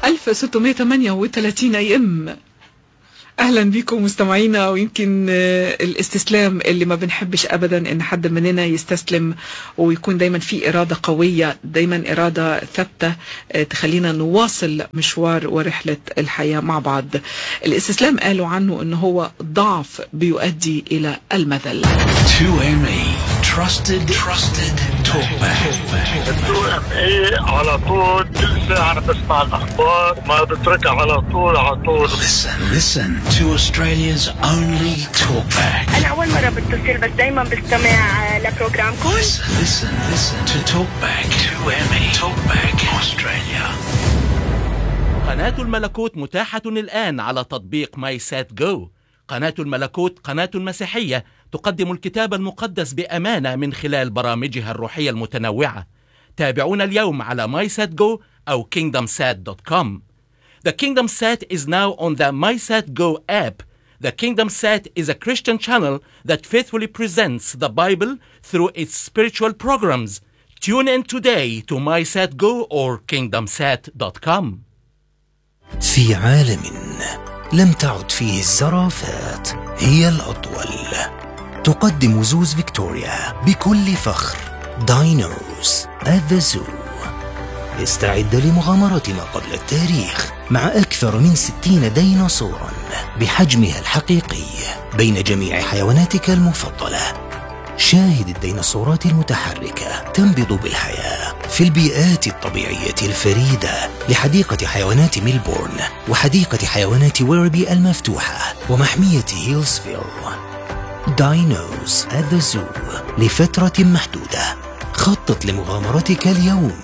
1638 اي ام اهلا بكم مستمعينا ويمكن آه، الاستسلام اللي ما بنحبش ابدا ان حد مننا يستسلم ويكون دايما في اراده قويه دايما اراده ثابته آه، تخلينا نواصل مشوار ورحله الحياه مع بعض الاستسلام قالوا عنه ان هو ضعف بيؤدي الى المذل 2ME Trusted Trusted Talkback الدو ام اي على طول كل ساعة أنا بسمع الأخبار ما بتركها على طول على طول Listen Listen to Australia's only talkback أنا أول مرة بتصل بس دايما بستمع لبروجرامكم Listen Listen Listen to Talkback 2ME Talkback Australia قناة الملكوت متاحة الآن على تطبيق ماي سات جو قناة الملكوت قناة مسيحية تقدم الكتاب المقدس بأمانة من خلال برامجها الروحية المتنوعة تابعونا اليوم على MySatGo أو kingdomsat.com The Kingdom Sat is now on the MySatGo app. The Kingdom Sat is a Christian channel that faithfully presents the Bible through its spiritual programs. Tune in today to MySatGo or kingdomsat.com. في عالم لم تعد فيه الزرافات هي الأطول تقدم زوز فيكتوريا بكل فخر داينوز at the Zoo استعد لمغامرة ما قبل التاريخ مع أكثر من ستين ديناصورا بحجمها الحقيقي بين جميع حيواناتك المفضلة شاهد الديناصورات المتحركة تنبض بالحياة في البيئات الطبيعية الفريدة لحديقة حيوانات ميلبورن وحديقة حيوانات ويربي المفتوحة ومحمية هيلزفيل داينوز at the Zoo لفترة محدودة خطط لمغامرتك اليوم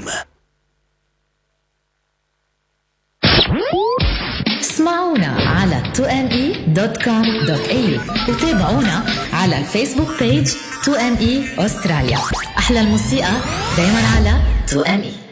اسمعونا على 2me.com.au وتابعونا على الفيسبوك بيج 2me أستراليا أحلى الموسيقى دايما على 2me